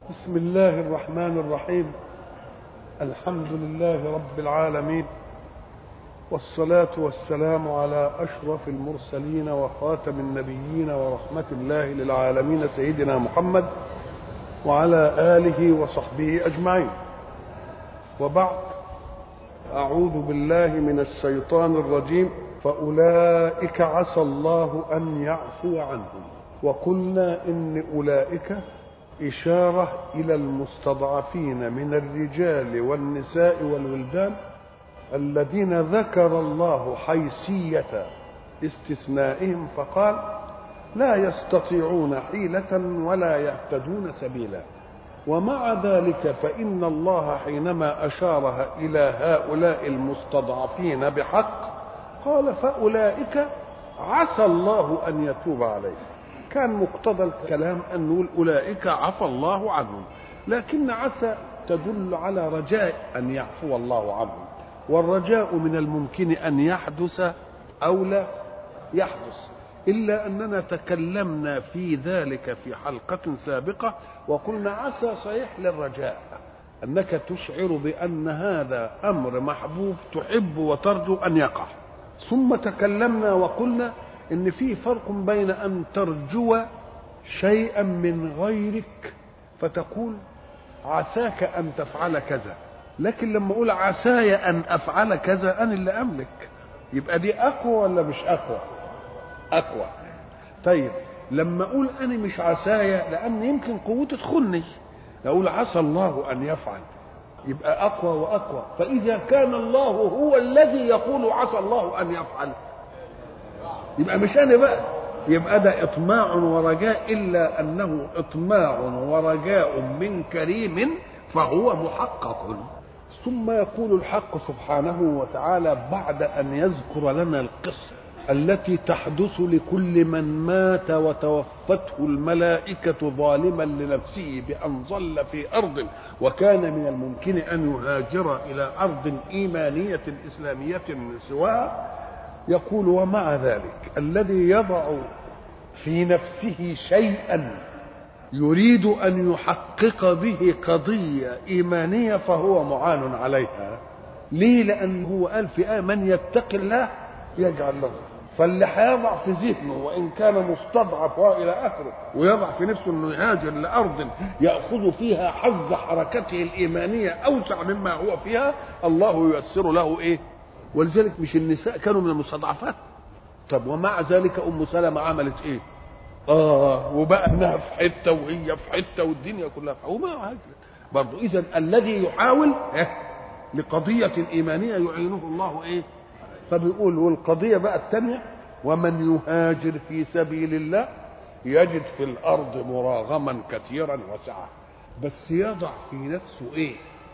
بسم الله الرحمن الرحيم الحمد لله رب العالمين والصلاة والسلام على أشرف المرسلين وخاتم النبيين ورحمة الله للعالمين سيدنا محمد وعلى آله وصحبه أجمعين وبعد أعوذ بالله من الشيطان الرجيم فأولئك عسى الله أن يعفو عنهم وقلنا إن أولئك إشارة إلى المستضعفين من الرجال والنساء والولدان الذين ذكر الله حيثية استثنائهم فقال لا يستطيعون حيلة ولا يهتدون سبيلا ومع ذلك فإن الله حينما أشارها إلى هؤلاء المستضعفين بحق قال فأولئك عسى الله أن يتوب عليهم كان مقتضى الكلام أن نقول أولئك عفى الله عنهم لكن عسى تدل على رجاء أن يعفو الله عنهم والرجاء من الممكن أن يحدث أو لا يحدث إلا أننا تكلمنا في ذلك في حلقة سابقة وقلنا عسى صحيح للرجاء أنك تشعر بأن هذا أمر محبوب تحب وترجو أن يقع ثم تكلمنا وقلنا ان في فرق بين ان ترجو شيئا من غيرك فتقول عساك ان تفعل كذا لكن لما اقول عساي ان افعل كذا انا اللي املك يبقى دي اقوى ولا مش اقوى اقوى طيب لما اقول انا مش عسايا لان يمكن قوتي تخني اقول عسى الله ان يفعل يبقى اقوى واقوى فاذا كان الله هو الذي يقول عسى الله ان يفعل يبقى مش انا بقى يبقى ده اطماع ورجاء الا انه اطماع ورجاء من كريم فهو محقق ثم يقول الحق سبحانه وتعالى بعد ان يذكر لنا القصه التي تحدث لكل من مات وتوفته الملائكه ظالما لنفسه بان ظل في ارض وكان من الممكن ان يهاجر الى ارض ايمانيه اسلاميه سواها يقول ومع ذلك الذي يضع في نفسه شيئا يريد ان يحقق به قضيه ايمانيه فهو معان عليها ليه لانه هو قال في آية من يتق الله يجعل له فاللي هيضع في ذهنه وان كان مستضعف والى اخره ويضع في نفسه انه يهاجر لارض ياخذ فيها حظ حركته الايمانيه اوسع مما هو فيها الله ييسر له ايه ولذلك مش النساء كانوا من المستضعفات طب ومع ذلك ام سلمة عملت ايه اه وبقى انها في حته وهي في حته والدنيا كلها في وما هاجرت برضه اذا الذي يحاول إيه؟ لقضيه ايمانيه يعينه الله ايه فبيقول والقضيه بقى الثانيه ومن يهاجر في سبيل الله يجد في الارض مراغما كثيرا وسعه بس يضع في نفسه ايه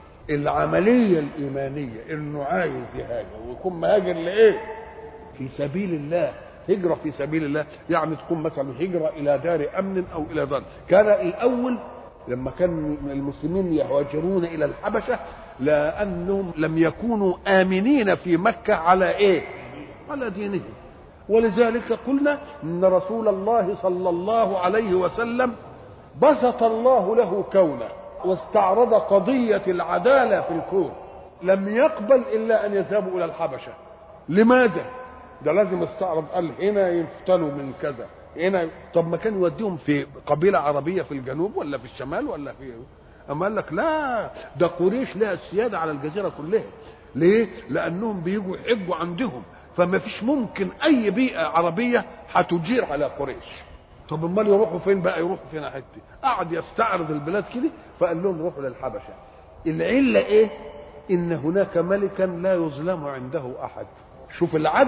العملية الإيمانية إنه عايز يهاجر ويكون مهاجر لإيه؟ في سبيل الله هجرة في سبيل الله يعني تكون مثلا هجرة إلى دار أمن أو إلى دار كان الأول لما كان المسلمين يهاجرون إلى الحبشة لأنهم لم يكونوا آمنين في مكة على إيه؟ على دينهم ولذلك قلنا إن رسول الله صلى الله عليه وسلم بسط الله له كونه واستعرض قضية العدالة في الكون لم يقبل إلا أن يذهبوا إلى الحبشة لماذا؟ ده لازم استعرض قال هنا يفتنوا من كذا هنا طب ما كان يوديهم في قبيلة عربية في الجنوب ولا في الشمال ولا في أما قال لك لا ده قريش لها السيادة على الجزيرة كلها ليه؟ لأنهم بيجوا يحجوا عندهم فما فيش ممكن أي بيئة عربية هتجير على قريش طب امال يروحوا فين بقى يروحوا فين حته قعد يستعرض البلاد كده فقال لهم روحوا للحبشه العله ايه ان هناك ملكا لا يظلم عنده احد شوف العدل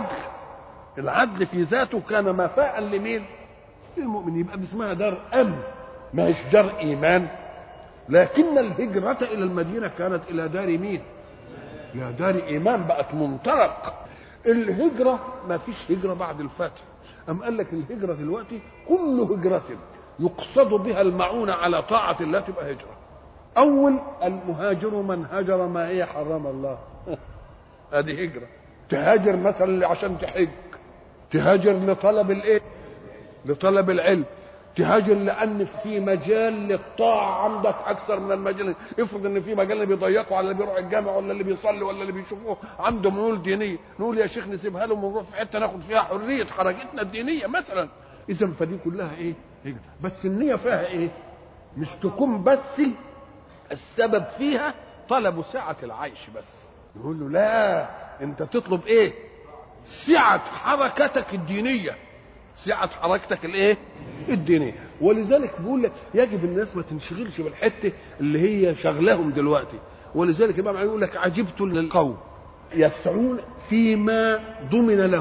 العدل في ذاته كان مفاء لمين للمؤمن يبقى اسمها دار امن ما هيش دار ايمان لكن الهجرة إلى المدينة كانت إلى دار مين؟ إلى دار إيمان بقت منطلق الهجرة ما فيش هجرة بعد الفتح أم قال لك الهجرة دلوقتي كل هجرة يقصد بها المعونة على طاعة الله تبقى هجرة أول المهاجر من هجر ما هي حرم الله هذه هجرة تهاجر مثلا عشان تحج تهاجر لطلب الايه لطلب العلم تهاجر لان في مجال للطاعه عندك اكثر من المجال افرض ان في مجال اللي بيضيقوا على اللي بيروح الجامع ولا اللي بيصلي ولا اللي بيشوفوه عنده ميول دينيه نقول يا شيخ نسيبها لهم ونروح في حته ناخد فيها حريه حركتنا الدينيه مثلا اذا فدي كلها ايه هجرة. بس النيه فيها ايه مش تكون بس السبب فيها طلب سعه العيش بس يقول له لا انت تطلب ايه سعه حركتك الدينيه سعه حركتك الايه الدينيه ولذلك بيقول لك يجب الناس ما تنشغلش بالحته اللي هي شغلهم دلوقتي ولذلك الامام علي يقول لك عجبت للقوم يسعون فيما ضمن لهم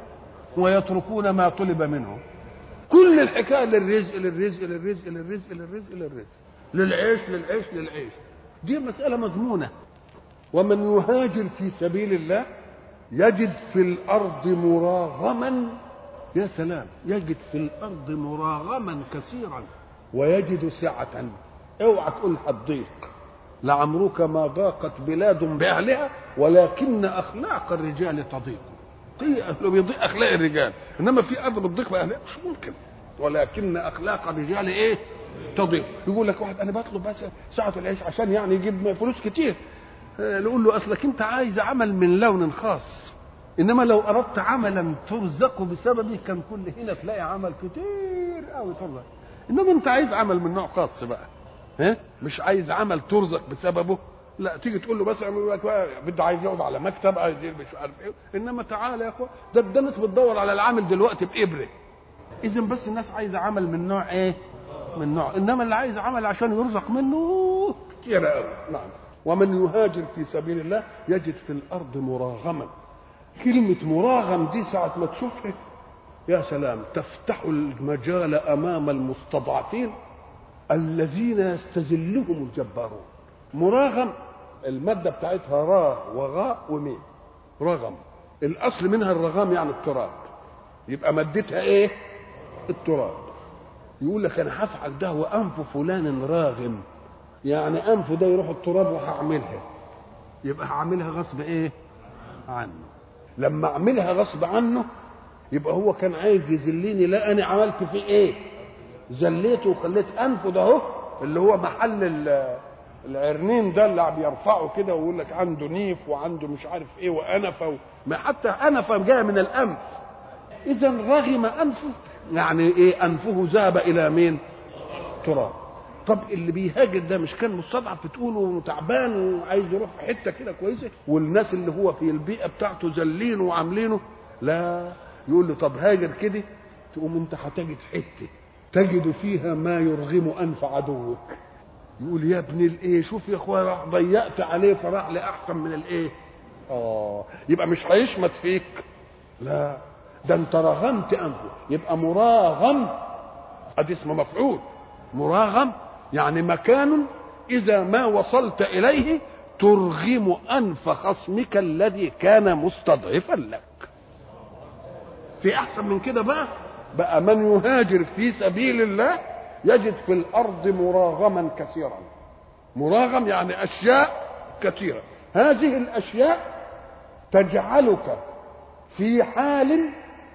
ويتركون ما طلب منهم كل الحكايه للرزق للرزق للرزق للرزق للرزق للرزق للعيش للعيش للعيش دي مسألة مضمونة ومن يهاجر في سبيل الله يجد في الأرض مراغما يا سلام يجد في الأرض مراغما كثيرا ويجد سعة اوعى تقول هتضيق لعمرك ما ضاقت بلاد بأهلها ولكن أخلاق الرجال تضيق ضيق بيضيق أخلاق الرجال إنما في أرض بتضيق بأهلها مش ممكن ولكن أخلاق الرجال إيه تضيق يقول لك واحد انا بطلب بس ساعه العيش عشان يعني يجيب فلوس كتير نقول له اصلك انت عايز عمل من لون خاص انما لو اردت عملا ترزق بسببه كان كل هنا تلاقي عمل كتير قوي ترزق انما انت عايز عمل من نوع خاص بقى ها مش عايز عمل ترزق بسببه لا تيجي تقول له بس يقول لك بده عايز يقعد على مكتب عايز يلبس مش عارف ايه انما تعالى يا اخوان ده ده الناس بتدور على العامل دلوقتي بابره اذا بس الناس عايزه عمل من نوع ايه من نوع انما اللي عايز عمل عشان يرزق منه كتير قوي نعم ومن يهاجر في سبيل الله يجد في الارض مراغما كلمة مراغم دي ساعة ما تشوفها يا سلام تفتح المجال أمام المستضعفين الذين يستذلهم الجبارون مراغم المادة بتاعتها راء وغاء وميم رغم الأصل منها الرغام يعني التراب يبقى مادتها إيه؟ التراب يقول لك انا هفعل ده وانف فلان راغم يعني انفه ده يروح التراب وهعملها يبقى هعملها غصب ايه عنه لما اعملها غصب عنه يبقى هو كان عايز يذلني لا انا عملت فيه ايه ذليته وخليت انفه ده اهو اللي هو محل العرنين ده اللي بيرفعه كده ويقول لك عنده نيف وعنده مش عارف ايه وانفه ما حتى انفه جايه من الانف اذا رغم انفه يعني ايه انفه ذهب الى مين تراب طب اللي بيهاجر ده مش كان مستضعف بتقوله وتعبان وعايز يروح في حته كده كويسه والناس اللي هو في البيئه بتاعته ذلينه وعاملينه لا يقول له طب هاجر كده تقوم انت هتجد حته تجد فيها ما يرغم انف عدوك يقول يا ابن الايه شوف يا اخويا راح ضيقت عليه فراح لاحسن من الايه اه يبقى مش هيشمت فيك لا ده انت رغمت انفه يبقى مراغم ادي اسمه مفعول مراغم يعني مكان اذا ما وصلت اليه ترغم انف خصمك الذي كان مستضعفا لك في احسن من كده بقى بقى من يهاجر في سبيل الله يجد في الارض مراغما كثيرا مراغم يعني اشياء كثيره هذه الاشياء تجعلك في حال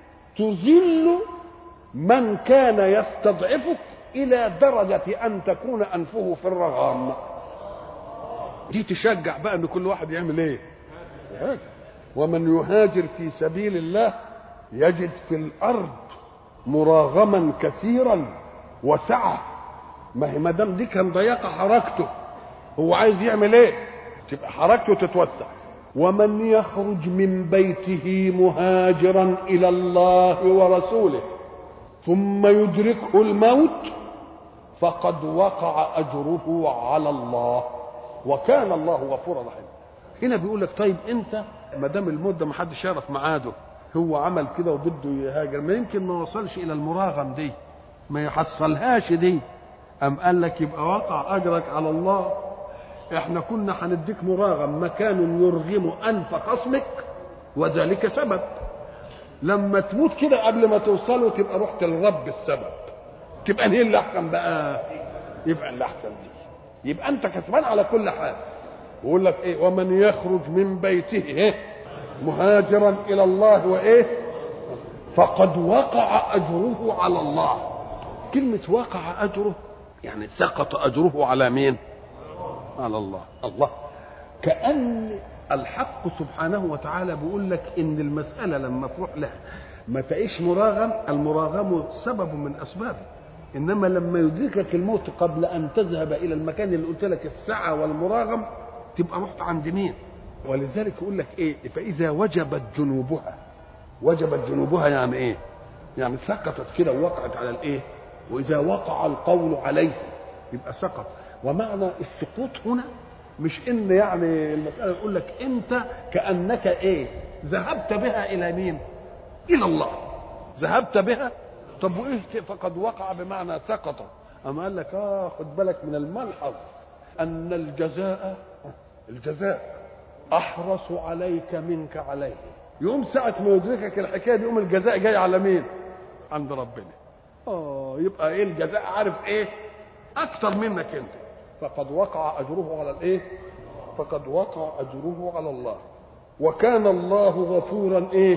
تذل من كان يستضعفك الى درجه ان تكون انفه في الرغام دي تشجع بقى ان كل واحد يعمل ايه ومن يهاجر في سبيل الله يجد في الارض مراغما كثيرا وسعه ما هي ما دام دي كان ضيقه حركته هو عايز يعمل ايه تبقى حركته تتوسع ومن يخرج من بيته مهاجرا الى الله ورسوله ثم يدركه الموت فقد وقع اجره على الله وكان الله غفورا رحيما هنا بيقول لك طيب انت ما دام الموت ده ما حدش يعرف ميعاده هو عمل كده وبده يهاجر ما يمكن ما وصلش الى المراغم دي ما يحصلهاش دي ام قال لك يبقى وقع اجرك على الله احنا كنا هنديك مراغم مكان يرغم انف خصمك وذلك سبب لما تموت كده قبل ما توصله تبقى رحت للرب السبب تبقى ايه اللي احسن بقى يبقى اللي احسن دي يبقى انت كسبان على كل حال ويقول لك ايه ومن يخرج من بيته ايه مهاجرا الى الله وايه فقد وقع اجره على الله كلمة وقع أجره يعني سقط أجره على مين على الله الله كأن الحق سبحانه وتعالى بيقول لك إن المسألة لما تروح لها ما تعيش مراغم المراغم سبب من أسبابه إنما لما يدركك الموت قبل أن تذهب إلى المكان اللي قلت لك السعة والمراغم تبقى رحت عند مين ولذلك يقول لك إيه فإذا وجبت جنوبها وجبت جنوبها يعني إيه يعني سقطت كده ووقعت على الإيه وإذا وقع القول عليه يبقى سقط ومعنى السقوط هنا مش ان يعني المساله يقول لك انت كانك ايه ذهبت بها الى مين الى الله ذهبت بها طب وايه فقد وقع بمعنى سقط اما قال لك اه خد بالك من الملحظ ان الجزاء الجزاء احرص عليك منك عليه يوم ساعة ما يدركك الحكاية دي يوم الجزاء جاي على مين؟ عند ربنا. اه يبقى ايه الجزاء عارف ايه؟ أكثر منك أنت. فقد وقع أجره على الايه؟ فقد وقع أجره على الله. وكان الله غفورا ايه؟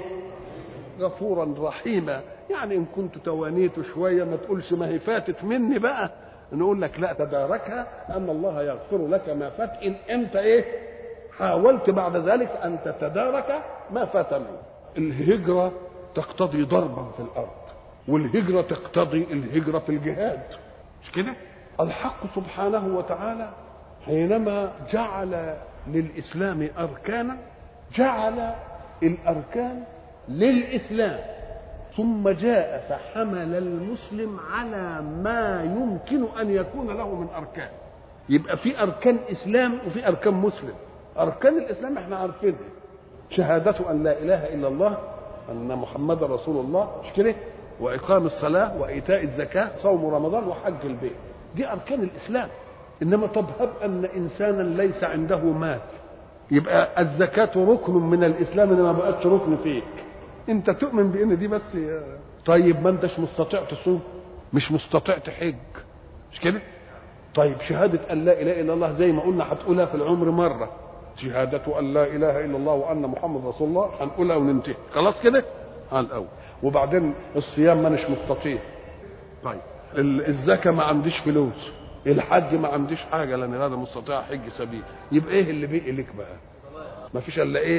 غفورا رحيما يعني ان كنت توانيت شويه ما تقولش ما هي فاتت مني بقى نقول لك لا تداركها ان الله يغفر لك ما فات ان انت ايه حاولت بعد ذلك ان تتدارك ما فات منك الهجره تقتضي ضربا في الارض والهجره تقتضي الهجره في الجهاد مش كده الحق سبحانه وتعالى حينما جعل للاسلام اركانا جعل الاركان للإسلام ثم جاء فحمل المسلم على ما يمكن أن يكون له من أركان يبقى في أركان إسلام وفي أركان مسلم أركان الإسلام احنا عارفينها شهادة أن لا إله إلا الله أن محمد رسول الله مش كده وإقام الصلاة وإيتاء الزكاة صوم رمضان وحج البيت دي أركان الإسلام إنما طب هب أن إنسانا ليس عنده مال يبقى الزكاة ركن من الإسلام إنما ما بقتش ركن فيك انت تؤمن بان دي بس طيب ما انتش مستطيع تصوم مش مستطيع تحج مش كده طيب شهادة أن لا إله إلا الله زي ما قلنا هتقولها في العمر مرة شهادة أن لا إله إلا الله وأن محمد رسول الله هنقولها وننتهي خلاص كده على الأول وبعدين الصيام ما مش مستطيع طيب الزكاة ما عنديش فلوس الحج ما عنديش حاجة لأن هذا مستطيع حج سبيل يبقى إيه اللي بيقي لك بقى ما فيش إلا إيه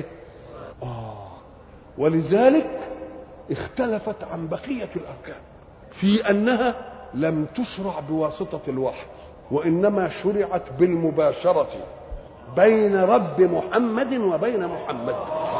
آه ولذلك اختلفت عن بقية الأركان في أنها لم تشرع بواسطة الوحي وإنما شرعت بالمباشرة بين رب محمد وبين محمد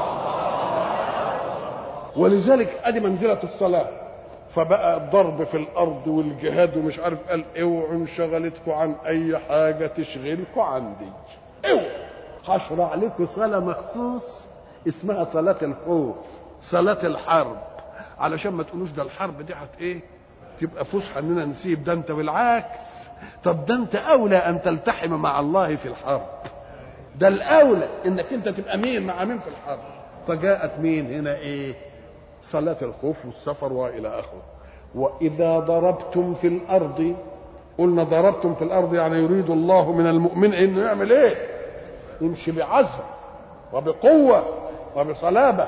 ولذلك ادي منزله الصلاه فبقى الضرب في الارض والجهاد ومش عارف قال اوعوا انشغلتكم عن اي حاجه تشغلكم عندي اوعوا هشرع لكم صلاه مخصوص اسمها صلاه الخوف صلاه الحرب علشان ما تقولوش ده الحرب دي هت ايه تبقى فسحه اننا نسيب ده انت بالعكس طب ده انت اولى ان تلتحم مع الله في الحرب ده الاولى انك انت تبقى مين مع مين في الحرب فجاءت مين هنا ايه صلاة الخوف والسفر وإلى آخره وإذا ضربتم في الأرض قلنا ضربتم في الأرض يعني يريد الله من المؤمن إنه يعمل إيه يمشي بعزم وبقوة وبصلابة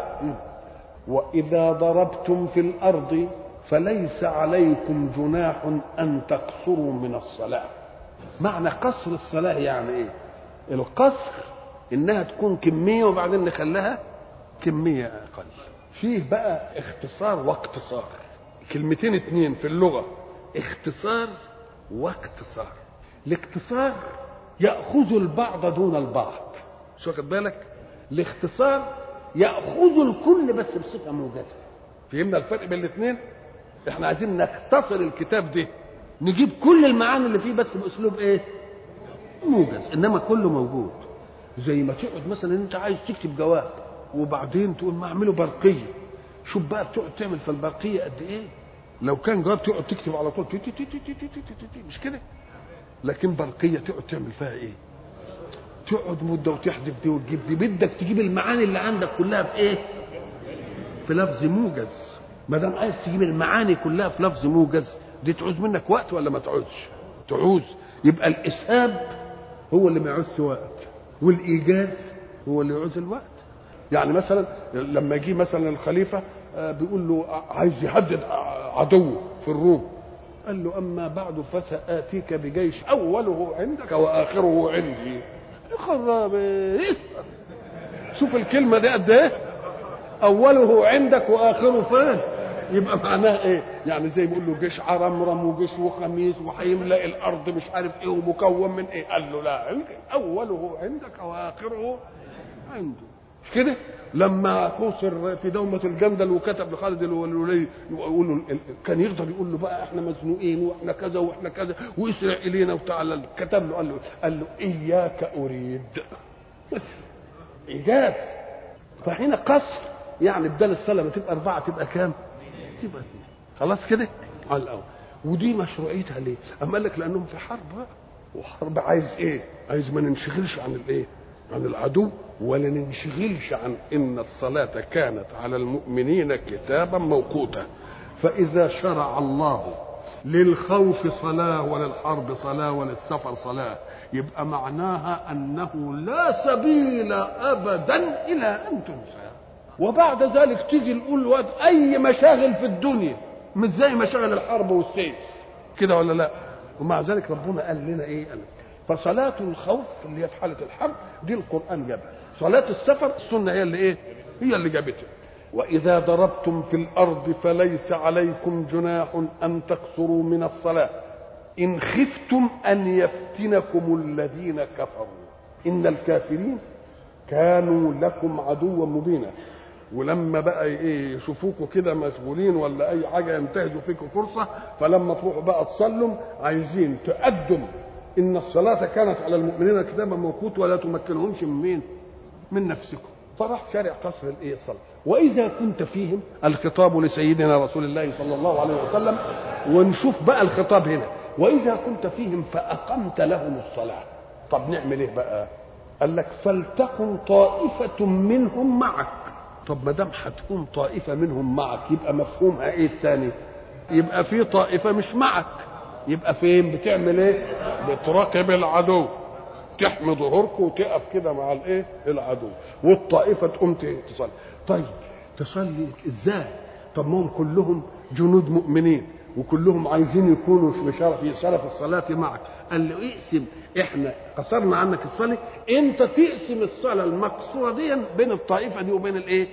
وإذا ضربتم في الأرض فليس عليكم جناح أن تقصروا من الصلاة معنى قصر الصلاة يعني إيه القصر إنها تكون كمية وبعدين نخليها كمية أقل فيه بقى اختصار واقتصار كلمتين اتنين في اللغة اختصار واقتصار الاختصار يأخذ البعض دون البعض مش واخد بالك الاختصار يأخذ الكل بس بصفة موجزة فهمنا الفرق بين الاثنين احنا عايزين نختصر الكتاب ده نجيب كل المعاني اللي فيه بس باسلوب ايه موجز انما كله موجود زي ما تقعد مثلا انت عايز تكتب جواب وبعدين تقول ما اعمله برقيه شوف بقى بتقعد تعمل في البرقيه قد ايه لو كان جواب تقعد تكتب على طول تي تي تي تي تي تي تي تي تي مش كده لكن برقيه تقعد تعمل فيها ايه تقعد مده وتحذف دي وتجيب دي بدك تجيب المعاني اللي عندك كلها في ايه في لفظ موجز ما دام عايز تجيب المعاني كلها في لفظ موجز دي تعوز منك وقت ولا ما تعوزش تعوز يبقى الاسهاب هو اللي ما يعوزش وقت والايجاز هو اللي يعوز الوقت يعني مثلا لما يجي مثلا الخليفه بيقول له عايز يهدد عدوه في الروم قال له اما بعد فساتيك بجيش اوله عندك واخره عندي خراب شوف الكلمه دي قد ايه اوله عندك واخره فين يبقى معناها ايه يعني زي بيقول له جيش عرمرم وجيش وخميس وهيملا الارض مش عارف ايه ومكون من ايه قال له لا اوله عندك واخره عنده مش كده لما خسر في دومة الجندل وكتب لخالد الولي يقول له كان يقدر يقول له بقى احنا مزنوقين واحنا كذا واحنا كذا واسرع الينا وتعالى كتب له قال له قال له اياك اريد ايجاز فهنا قصر يعني بدل السلمه تبقى اربعه تبقى كام؟ تبقى اثنين خلاص كده؟ على الاول ودي مشروعيتها ليه؟ اما قال لك لانهم في حرب بقى وحرب عايز ايه؟ عايز ما ننشغلش عن الايه؟ عن العدو ولا ننشغلش عن ان الصلاه كانت على المؤمنين كتابا موقوتا فاذا شرع الله للخوف صلاه وللحرب صلاه وللسفر صلاه يبقى معناها انه لا سبيل ابدا الى ان تنسى وبعد ذلك تيجي نقول واد اي مشاغل في الدنيا مش زي مشاغل الحرب والسيف كده ولا لا ومع ذلك ربنا قال لنا ايه قال فصلاة الخوف اللي هي في حالة الحرب دي القرآن جابها صلاة السفر السنة هي اللي ايه هي اللي جابتها وإذا ضربتم في الأرض فليس عليكم جناح أن تقصروا من الصلاة إن خفتم أن يفتنكم الذين كفروا إن الكافرين كانوا لكم عدوا مبينا ولما بقى ايه يشوفوكوا كده مشغولين ولا اي حاجه ينتهزوا فيكم فرصه فلما تروحوا بقى تصلوا عايزين تقدم ان الصلاه كانت على المؤمنين كتابا موقوت ولا تمكنهمش من مين؟ من نفسكم فراح شارع قصر الايه الصلاه واذا كنت فيهم الخطاب لسيدنا رسول الله صلى الله عليه وسلم ونشوف بقى الخطاب هنا واذا كنت فيهم فاقمت لهم الصلاه طب نعمل ايه بقى؟ قال لك فلتكن طائفه منهم معك طب ما دام هتكون طائفه منهم معك يبقى مفهومها ايه الثاني؟ يبقى في طائفه مش معك يبقى فين بتعمل ايه بتراقب العدو تحمي ظهورك وتقف كده مع الايه العدو والطائفه تقوم تصلي طيب تصلي ازاي طب ما هم كلهم جنود مؤمنين وكلهم عايزين يكونوا في شرف في شرف الصلاه معك قال له اقسم احنا قصرنا عنك الصلاه انت تقسم الصلاه المقصوره دي بين الطائفه دي وبين الايه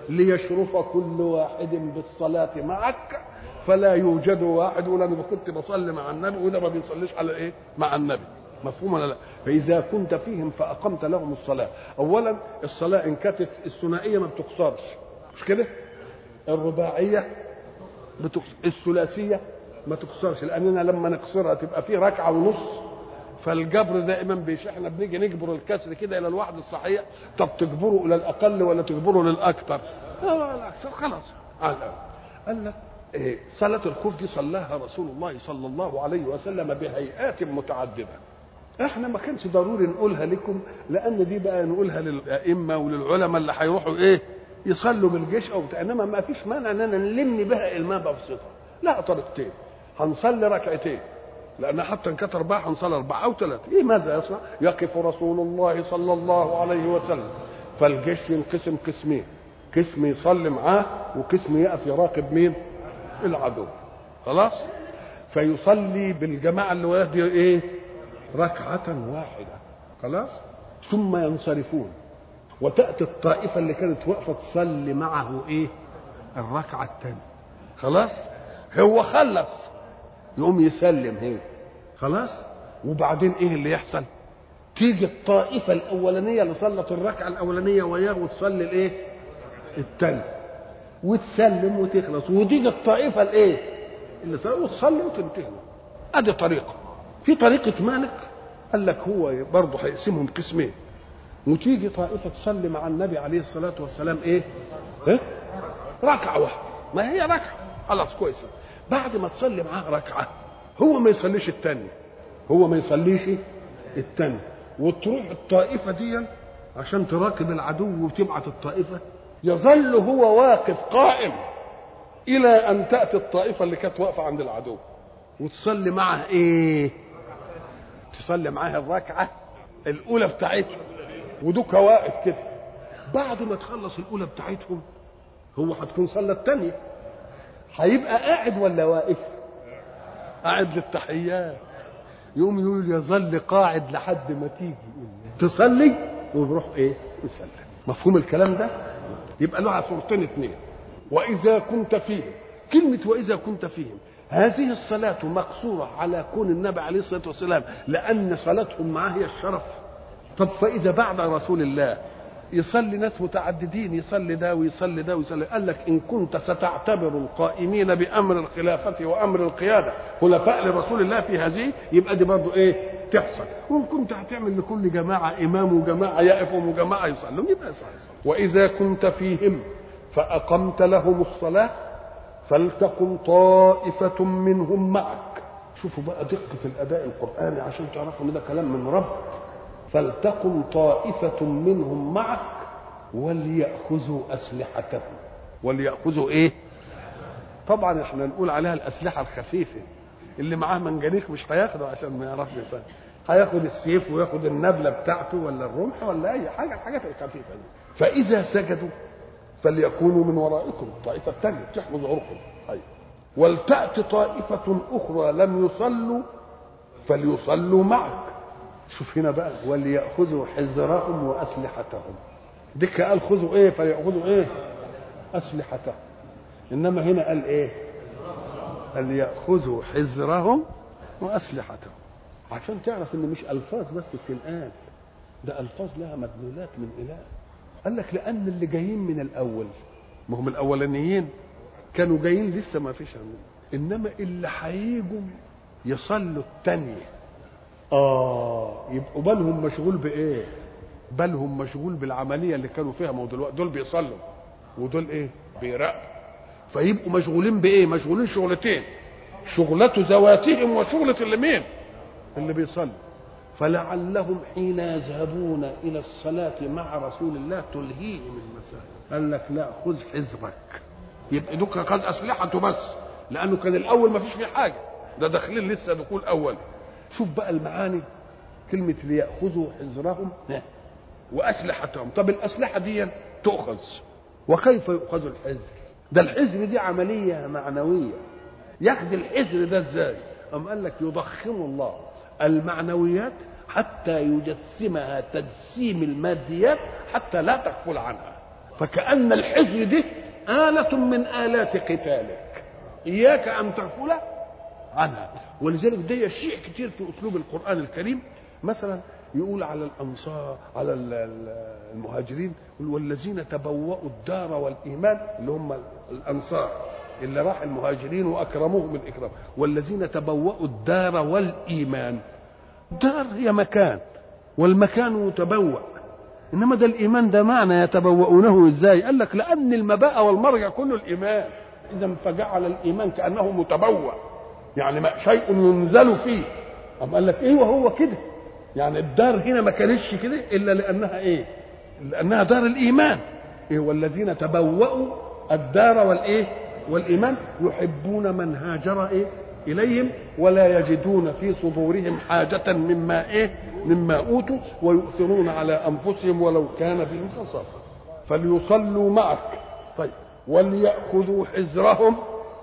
ليشرف كل واحد بالصلاه معك فلا يوجد واحد يقول انا كنت بصلي مع النبي وده ما بيصليش على ايه؟ مع النبي مفهوم ولا لا؟ فاذا كنت فيهم فاقمت لهم الصلاه، اولا الصلاه ان كانت الثنائيه ما بتقصرش مش كده؟ الرباعيه بتقصر الثلاثيه ما تقصرش لاننا لما نقصرها تبقى في ركعه ونص فالجبر دائما بيش احنا بنيجي نجبر الكسر كده الى الواحد الصحيح طب تجبره الى الاقل ولا تجبره للاكثر؟ لا الاكثر خلاص على الأول. قال لك إيه صلاة الخوف دي صلاها رسول الله صلى الله عليه وسلم بهيئات متعددة احنا ما كانش ضروري نقولها لكم لان دي بقى نقولها للائمه وللعلماء اللي هيروحوا ايه يصلوا بالجيش او بتاع انما ما فيش مانع اننا نلم بها الماء بسيطه لا طريقتين هنصلي ركعتين لان حتى ان كانت اربعه هنصلي اربعه او ثلاثه ايه ماذا يصنع؟ يقف رسول الله صلى الله عليه وسلم فالجيش ينقسم قسمين قسم يصلي معاه وقسم يقف يراقب مين؟ العدو خلاص فيصلي بالجماعة اللي ويهدي ايه ركعة واحدة خلاص ثم ينصرفون وتأتي الطائفة اللي كانت واقفة تصلي معه ايه الركعة الثانية خلاص هو خلص يقوم يسلم هنا خلاص وبعدين ايه اللي يحصل تيجي الطائفة الأولانية اللي صلت الركعة الأولانية وياه وتصلي الايه الثانية وتسلم وتخلص وتيجي الطائفه الايه؟ اللي وتصلي وتنتهي ادي طريقه في طريقه مالك قال لك هو برضه هيقسمهم قسمين وتيجي طائفه تصلي مع النبي عليه الصلاه والسلام ايه؟ ايه؟ ركعه واحده ما هي ركعه خلاص كويس بعد ما تصلي معاه ركعه هو ما يصليش الثانيه هو ما يصليش الثانيه وتروح الطائفه دي عشان تراقب العدو وتبعت الطائفه يظل هو واقف قائم الى ان تاتي الطائفه اللي كانت واقفه عند العدو وتصلي معها ايه تصلي معاها الركعه الاولى بتاعتهم ودوك واقف كده بعد ما تخلص الاولى بتاعتهم هو هتكون صلى الثانيه هيبقى قاعد ولا واقف قاعد للتحيات يقوم يقول يظل قاعد لحد ما تيجي تصلي ويروح ايه يسلم مفهوم الكلام ده يبقى لها صورتين اثنين واذا كنت فيهم كلمه واذا كنت فيهم هذه الصلاة مقصورة على كون النبي عليه الصلاة والسلام لأن صلاتهم معاه هي الشرف طب فإذا بعد رسول الله يصلي ناس متعددين يصلي ده ويصلي ده ويصلي قال لك إن كنت ستعتبر القائمين بأمر الخلافة وأمر القيادة خلفاء لرسول الله في هذه يبقى دي برضه إيه تحصل وإن كنت هتعمل لكل جماعة إمام وجماعة يقفوا وجماعة يصلوا يبقى يصلي وإذا كنت فيهم فأقمت لهم الصلاة فلتقم طائفة منهم معك شوفوا بقى دقة الأداء القرآني عشان تعرفوا إن ده كلام من رب فلتقم طائفة منهم معك وليأخذوا أسلحتهم وليأخذوا إيه؟ طبعا احنا نقول عليها الأسلحة الخفيفة اللي معاه منجنيق مش هياخده عشان ما يعرفش يصلي هياخد السيف وياخد النبلة بتاعته ولا الرمح ولا أي حاجة الحاجات الخفيفة دي فإذا سجدوا فليكونوا من ورائكم الطائفة الثانية تحموا ظهوركم أيوة. ولتأت طائفة أخرى لم يصلوا فليصلوا معك شوف هنا بقى وليأخذوا حذرهم وأسلحتهم ديك قال خذوا إيه فليأخذوا إيه أسلحتهم إنما هنا قال إيه قال يأخذوا حذرهم وأسلحتهم عشان تعرف إن مش ألفاظ بس بتنقال ده ألفاظ لها مدلولات من إله قال لك لان اللي جايين من الاول ما هم الاولانيين كانوا جايين لسه ما فيش عندهم انما اللي هيجوا يصلوا الثانيه اه يبقوا بالهم مشغول بايه بالهم مشغول بالعمليه اللي كانوا فيها ما هو دلوقتي دول بيصلوا ودول ايه بيراقبوا فيبقوا مشغولين بايه مشغولين شغلتين شغلة ذواتهم وشغلة اللي مين اللي بيصلي فلعلهم حين يذهبون الى الصلاه مع رسول الله تلهيهم المساله قال لك لا خذ حذرك يبقى دوك خذ اسلحته بس لانه كان الاول ما فيش فيه حاجه ده داخلين لسه دخول اول شوف بقى المعاني كلمه ليأخذوا حذرهم واسلحتهم طب الاسلحه دي تؤخذ وكيف يؤخذ الحذر ده الحذر دي عمليه معنويه ياخذ الحذر ده ازاي أم قال لك يضخم الله المعنويات حتى يجسمها تجسيم الماديات حتى لا تغفل عنها فكأن الحزن دي آلة من آلات قتالك إياك أن تغفل عنها ولذلك ده يشيع كتير في أسلوب القرآن الكريم مثلا يقول على الأنصار على المهاجرين والذين تبوأوا الدار والإيمان اللي هم الأنصار اللي راح المهاجرين واكرموهم الاكرام والذين تبوأوا الدار والايمان الدار هي مكان والمكان متبوأ انما ده الايمان ده معنى يتبوؤونه ازاي قال لك لان المباء والمرجع كله الايمان اذا فجعل الايمان كانه متبوأ يعني شيء ينزل فيه أم قال لك ايه وهو كده يعني الدار هنا ما كانتش كده الا لانها ايه لانها دار الايمان إيه والذين تبوأوا الدار والايه والايمان يحبون من هاجر ايه اليهم ولا يجدون في صدورهم حاجه مما ايه مما اوتوا ويؤثرون على انفسهم ولو كان بهم خصاصه فليصلوا معك طيب وليأخذوا حذرهم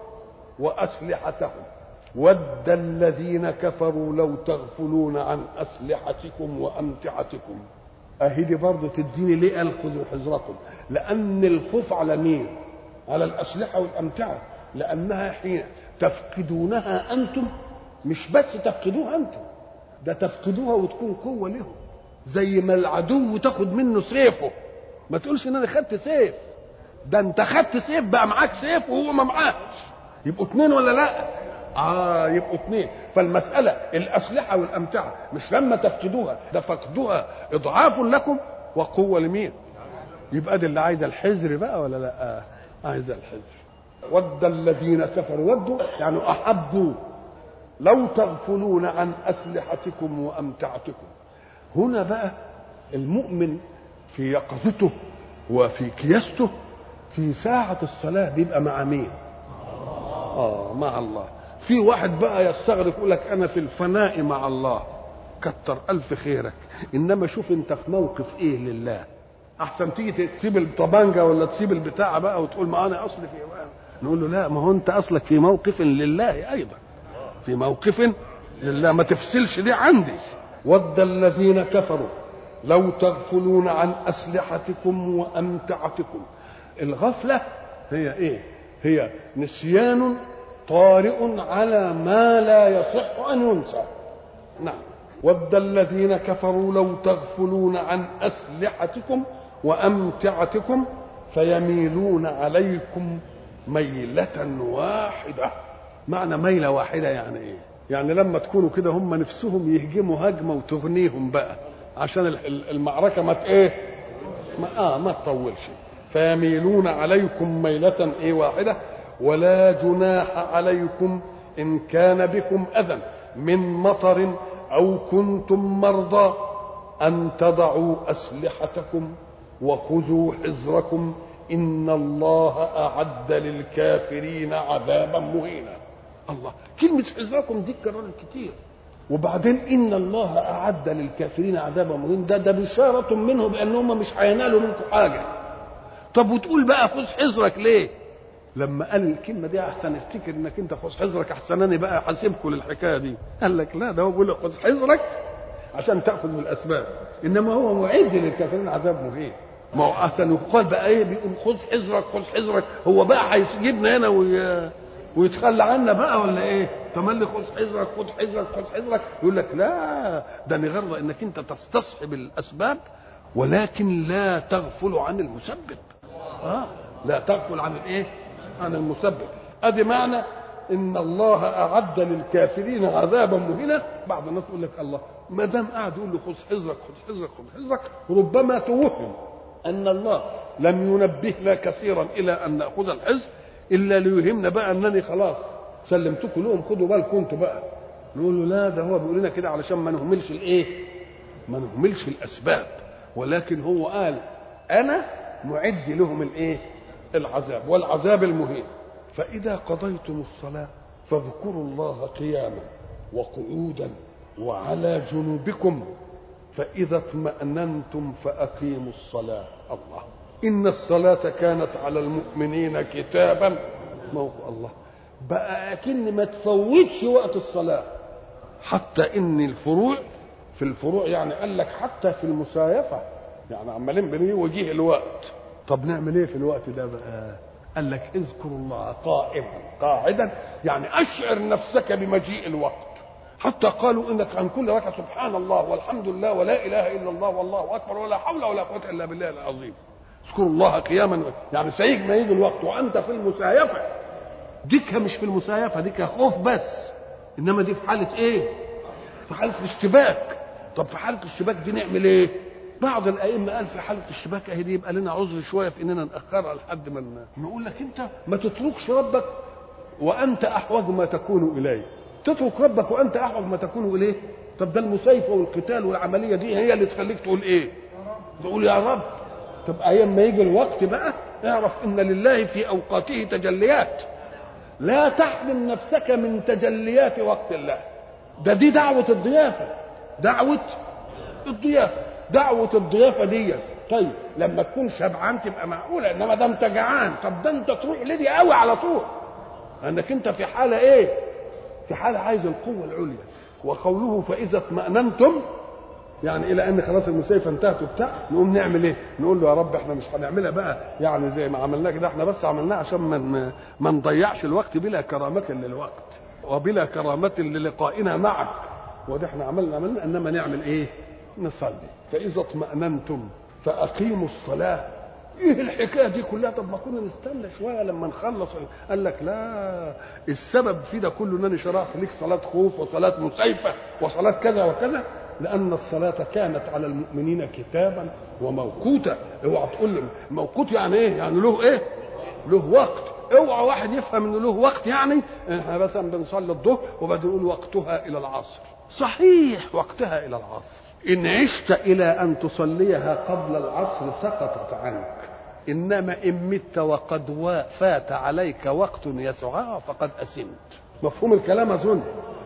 وأسلحتهم ود الذين كفروا لو تغفلون عن أسلحتكم وأمتعتكم أهدي برضه تديني ليه قال خذوا حذركم لأن الخوف على مين على الأسلحة والأمتعة لأنها حين تفقدونها أنتم مش بس تفقدوها أنتم ده تفقدوها وتكون قوة لهم زي ما العدو تاخد منه سيفه ما تقولش ان انا خدت سيف ده انت خدت سيف بقى معاك سيف وهو ما معاش يبقوا اتنين ولا لا اه يبقوا اتنين فالمسألة الأسلحة والأمتعة مش لما تفقدوها ده فقدوها إضعاف لكم وقوة لمين يبقى دي اللي عايزة الحذر بقى ولا لا آه. عايزة الحذر ود الذين كفروا ودوا يعني أحبوا لو تغفلون عن أسلحتكم وأمتعتكم هنا بقى المؤمن في يقظته وفي كياسته في ساعة الصلاة بيبقى مع مين؟ آه مع الله في واحد بقى يستغرب يقول لك أنا في الفناء مع الله كتر ألف خيرك إنما شوف أنت في موقف إيه لله أحسن تيجي تسيب الطبانجة ولا تسيب البتاع بقى وتقول ما أنا أصلي في نقول له لا ما هو أنت أصلك في موقف لله أيضا في موقف لله ما تفصلش دي عندي ود الذين كفروا لو تغفلون عن أسلحتكم وأمتعتكم الغفلة هي إيه هي نسيان طارئ على ما لا يصح أن ينسى نعم ود الذين كفروا لو تغفلون عن أسلحتكم وأمتعتكم فيميلون عليكم ميلة واحدة معنى ميلة واحدة يعني إيه يعني لما تكونوا كده هم نفسهم يهجموا هجمة وتغنيهم بقى عشان المعركة ما ايه ما اه ما تطولش فيميلون عليكم ميلة ايه واحدة ولا جناح عليكم إن كان بكم أذى من مطر أو كنتم مرضى أن تضعوا أسلحتكم وخذوا حذركم إن الله أعد للكافرين عذابا مهينا الله كلمة حذركم دي كررت كتير وبعدين إن الله أعد للكافرين عذابا مهينا ده ده بشارة منه بأنهم مش هينالوا منكم حاجة طب وتقول بقى خذ حذرك ليه؟ لما قال الكلمة دي أحسن افتكر إنك أنت خذ حذرك أحسن أنا بقى حاسبكم للحكاية دي قال لك لا ده هو بيقول لك خذ حذرك عشان تأخذ بالأسباب إنما هو معد للكافرين عذاب مهين ما هو احسن يقال بقى ايه بيقول خذ حذرك خذ حذرك هو بقى هيجيبنا هنا وي... ويتخلى عنا بقى ولا ايه؟ تملي خذ حذرك خذ حذرك خذ حذرك يقول لك لا ده نغرض انك انت تستصحب الاسباب ولكن لا تغفل عن المسبب اه لا تغفل عن الايه؟ عن المسبب ادي معنى ان الله اعد للكافرين عذابا مهينا بعض الناس يقول لك الله ما دام قاعد يقول له خذ حذرك خذ حذرك خذ حذرك ربما توهم ان الله لم ينبهنا كثيرا الى ان ناخذ الحزب الا ليهمنا بقى انني خلاص سلمتكم لهم خدوا بالكم انتوا بقى نقول له لا ده هو بيقول لنا كده علشان ما نهملش الايه ما نهملش الاسباب ولكن هو قال انا معد لهم الايه العذاب والعذاب المهين فاذا قضيتم الصلاه فاذكروا الله قياما وقعودا وعلى جنوبكم فإذا اطمأننتم فأقيموا الصلاة الله إن الصلاة كانت على المؤمنين كتابا موقع الله بقى أكن ما تفوتش وقت الصلاة حتى إن الفروع في الفروع يعني قال لك حتى في المسايفة يعني عمالين بنوجيه الوقت طب نعمل ايه في الوقت ده بقى قال لك اذكر الله قائما قاعدا يعني اشعر نفسك بمجيء الوقت حتى قالوا انك عن كل ركعه سبحان الله والحمد لله ولا اله الا الله والله اكبر ولا حول ولا قوه الا بالله العظيم اذكروا الله قياما يعني سيج ما يجي الوقت وانت في المسايفه ديك مش في المسايفه ديك خوف بس انما دي في حاله ايه في حاله الاشتباك طب في حاله الاشتباك دي نعمل ايه بعض الائمه قال في حاله الاشتباك اهي دي يبقى لنا عذر شويه في اننا ناخرها لحد ما نقول لك انت ما تتركش ربك وانت احوج ما تكون اليه تترك ربك وانت احوج ما تكون اليه طب ده المسايفه والقتال والعمليه دي هي اللي تخليك تقول ايه تقول يا رب طب ايام ما يجي الوقت بقى اعرف ان لله في اوقاته تجليات لا تحرم نفسك من تجليات وقت الله ده دي دعوه الضيافه دعوه الضيافه دعوه الضيافه دي طيب لما تكون شبعان تبقى معقوله انما ده انت جعان طب ده انت تروح لدي قوي على طول انك انت في حاله ايه في حاله عايز القوه العليا وقوله فاذا اطمأننتم يعني الى ان خلاص المسيفه انتهت وبتاع نقوم نعمل ايه؟ نقول له يا رب احنا مش هنعملها بقى يعني زي ما عملناه كده احنا بس عملناه عشان ما ما نضيعش الوقت بلا كرامه للوقت وبلا كرامه للقائنا معك وده احنا عملنا عملنا انما نعمل ايه؟ نصلي فاذا اطمأننتم فاقيموا الصلاه ايه الحكايه دي كلها طب ما كنا نستنى شويه لما نخلص قال لك لا السبب في ده كله انني شرعت لك صلاه خوف وصلاه مسيفه وصلاه كذا وكذا لان الصلاه كانت على المؤمنين كتابا وموقوتا اوعى تقول لي موقوت يعني ايه يعني له ايه له وقت اوعى واحد يفهم انه له وقت يعني احنا مثلا بنصلي الظهر وبعدين نقول وقتها الى العصر صحيح وقتها الى العصر ان عشت الى ان تصليها قبل العصر سقطت عنك انما ان مت وقد فات عليك وقت يسعها فقد اسمت مفهوم الكلام اظن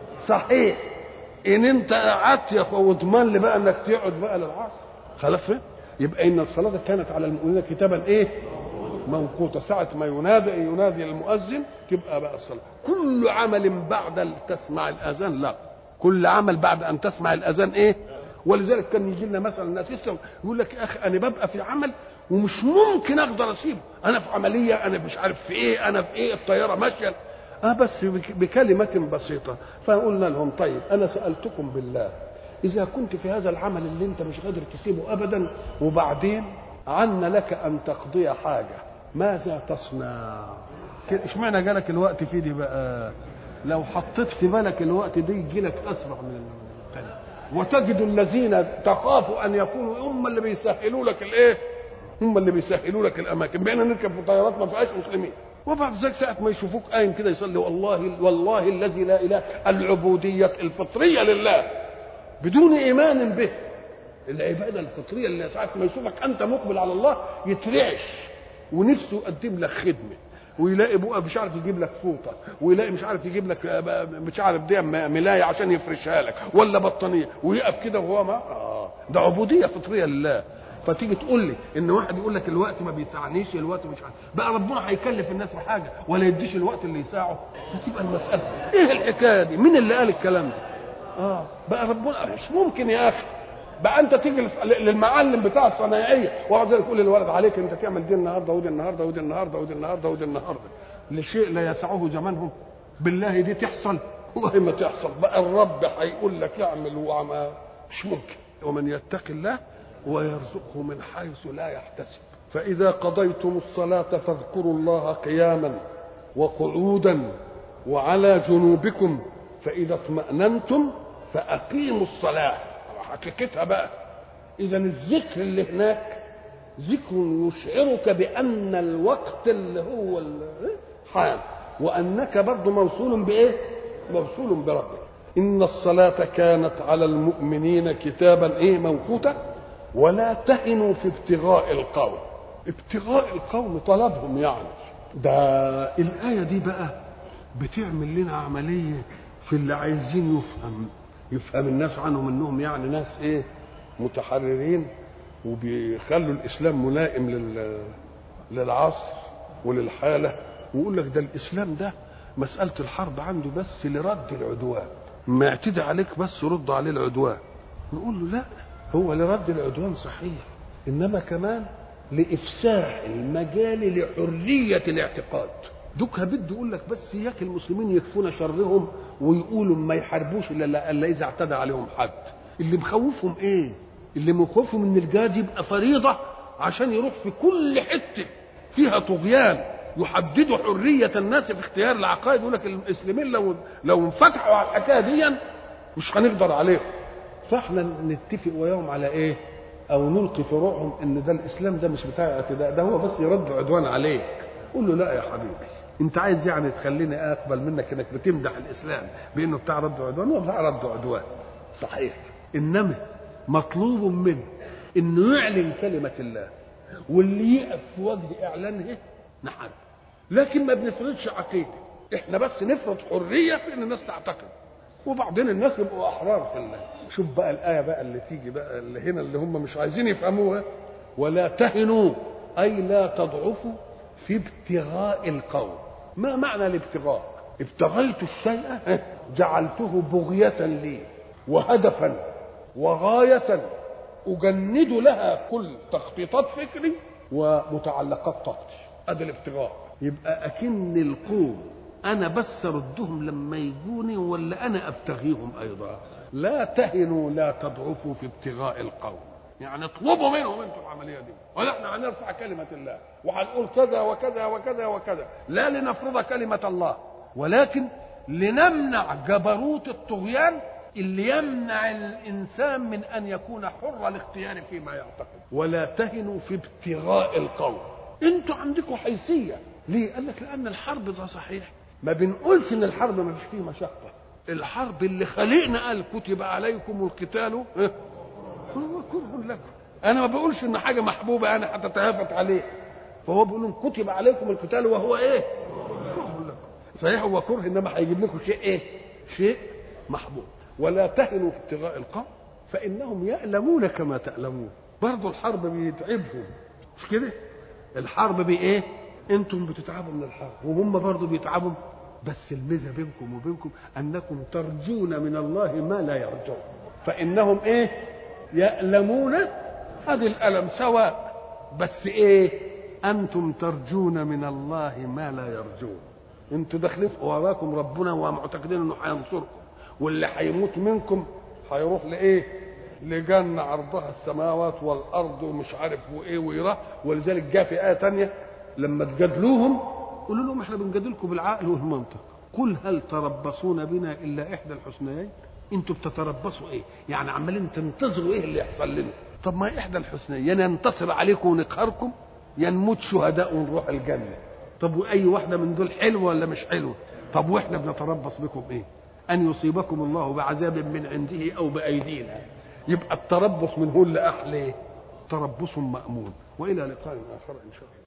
صحيح ان انت قعدت يا اخويا واضمن لي بقى انك تقعد بقى للعصر خلاص فهم؟ يبقى ان الصلاه كانت على المؤمنين كتابا ايه موقوته ساعه ما ينادي ينادي المؤذن تبقى بقى الصلاه كل عمل بعد أن تسمع الاذان لا كل عمل بعد ان تسمع الاذان ايه ولذلك كان يجي لنا مثلا ناس يسلم يقول لك يا اخي انا ببقى في عمل ومش ممكن اقدر اسيبه انا في عمليه انا مش عارف في ايه انا في ايه الطياره ماشيه اه بس بك- بكلمه بسيطه فقلنا لهم طيب انا سالتكم بالله اذا كنت في هذا العمل اللي انت مش قادر تسيبه ابدا وبعدين عنا لك ان تقضي حاجه ماذا تصنع كده- اشمعنى جالك الوقت في دي بقى لو حطيت في بالك الوقت ده يجي لك اسرع من الثاني وتجد الذين تخاف ان يكونوا هم اللي بيسهلوا لك الايه هم اللي بيسهلوا لك الاماكن بقينا نركب في طيارات ما فيهاش مسلمين وبعد ذلك ساعة ما يشوفوك قايم كده يصلي والله والله الذي لا اله العبودية الفطرية لله بدون ايمان به العبادة الفطرية اللي ساعة ما يشوفك انت مقبل على الله يترعش ونفسه يقدم لك خدمة ويلاقي بقى مش عارف يجيب لك فوطه ويلاقي مش عارف يجيب لك آه، مش عارف دي ملايه عشان يفرشها لك ولا بطانيه ويقف كده وهو ما آه ده عبوديه فطريه لله فتيجي تقول لي ان واحد يقول لك الوقت ما بيسعنيش الوقت مش عارف بقى ربنا هيكلف الناس بحاجه ولا يديش الوقت اللي يساعه هتبقى المساله ايه الحكايه دي مين اللي قال الكلام ده اه بقى ربنا مش ممكن يا اخي بقى انت تيجي للمعلم بتاع الصنايعيه وبعد ذلك يقول للولد عليك انت تعمل دي النهارده ودي النهارده ودي النهارده ودي النهارده ودي النهارده لشيء لا يسعه زمانهم بالله دي تحصل والله ما تحصل بقى الرب هيقول لك اعمل وعما مش ممكن ومن يتق الله ويرزقه من حيث لا يحتسب فإذا قضيتم الصلاة فاذكروا الله قياما وقعودا وعلى جنوبكم فإذا اطمأننتم فأقيموا الصلاة حقيقتها بقى إذا الذكر اللي هناك ذكر يشعرك بأن الوقت اللي هو ال- حان وأنك برضه موصول بإيه؟ موصول بربك إن الصلاة كانت على المؤمنين كتابا إيه موقوتا ولا تهنوا في ابتغاء القوم ابتغاء القوم طلبهم يعني ده الآية دي بقى بتعمل لنا عملية في اللي عايزين يفهم يفهم الناس عنهم انهم يعني ناس ايه متحررين وبيخلوا الاسلام ملائم لل للعصر وللحاله ويقول لك ده الاسلام ده مساله الحرب عنده بس لرد العدوان ما يعتدي عليك بس رد عليه العدوان نقول له لا هو لرد العدوان صحيح انما كمان لافساح المجال لحريه الاعتقاد دوكها بده يقول لك بس اياك المسلمين يكفون شرهم ويقولوا ما يحاربوش الا الا اذا اعتدى عليهم حد اللي مخوفهم ايه اللي مخوفهم ان الجهاد يبقى فريضه عشان يروح في كل حته فيها طغيان يحددوا حريه الناس في اختيار العقائد يقول لك المسلمين لو لو انفتحوا على الحكايه دي مش هنقدر عليهم فاحنا نتفق وياهم على ايه او نلقي في روعهم ان ده الاسلام ده مش بتاع اعتداء ده هو بس يرد عدوان عليك قول له لا يا حبيبي انت عايز يعني تخليني اقبل منك انك بتمدح الاسلام بانه بتاع رد عدوان هو بتاع رد عدوان صحيح انما مطلوب منه انه يعلن كلمه الله واللي يقف في وجه اعلانها نحارب لكن ما بنفرضش عقيده احنا بس نفرض حريه في ان الناس تعتقد وبعدين الناس يبقوا احرار في الله شوف بقى الايه بقى اللي تيجي بقى اللي هنا اللي هم مش عايزين يفهموها ولا تهنوا اي لا تضعفوا في ابتغاء القوم ما معنى الابتغاء ابتغيت الشيء جعلته بغية لي وهدفا وغاية أجند لها كل تخطيطات فكري ومتعلقات طاقتي هذا الابتغاء يبقى أكن القوم أنا بس أردهم لما يجوني ولا أنا أبتغيهم أيضا لا تهنوا لا تضعفوا في ابتغاء القوم يعني اطلبوا منهم انتوا العمليه دي ونحن هنرفع كلمه الله وهنقول كذا وكذا وكذا وكذا لا لنفرض كلمه الله ولكن لنمنع جبروت الطغيان اللي يمنع الانسان من ان يكون حر الاختيار فيما يعتقد ولا تهنوا في ابتغاء القوم انتوا عندكم حيثيه ليه قال لك لان الحرب ده صحيح ما بنقولش ان الحرب ما فيش فيه مشقه الحرب اللي خلقنا قال كتب عليكم القتال اه هو كره لكم انا ما بقولش ان حاجه محبوبه انا هتتهافت عليه فهو بيقول كتب عليكم القتال وهو ايه كره لكم صحيح هو كره انما هيجيب لكم شيء ايه شيء محبوب ولا تهنوا في ابتغاء القوم فانهم يألمون كما تألمون برضه الحرب بيتعبهم مش كده الحرب بايه انتم بتتعبوا من الحرب وهم برضه بيتعبوا بس الميزه بينكم وبينكم انكم ترجون من الله ما لا يرجون فانهم ايه يألمون هذه الألم سواء بس ايه انتم ترجون من الله ما لا يرجون انتوا داخلين وراكم ربنا ومعتقدين انه هينصركم واللي هيموت منكم هيروح لايه لجنة عرضها السماوات والأرض ومش عارف وإيه ويراه ولذلك جاء في آية تانية لما تجادلوهم قولوا لهم احنا بنجادلكم بالعقل والمنطق قل هل تربصون بنا إلا إحدى الحسنيين انتوا بتتربصوا ايه يعني عمالين تنتظروا ايه اللي يحصل لنا طب ما احدى الحسنيين يا ننتصر عليكم ونقهركم يا نموت شهداء ونروح الجنه طب واي واحده من دول حلوه ولا مش حلوه طب واحنا بنتربص بكم ايه ان يصيبكم الله بعذاب من عنده او بايدينا يبقى التربص من هو اللي احلى تربص مامون والى لقاء اخر ان شاء الله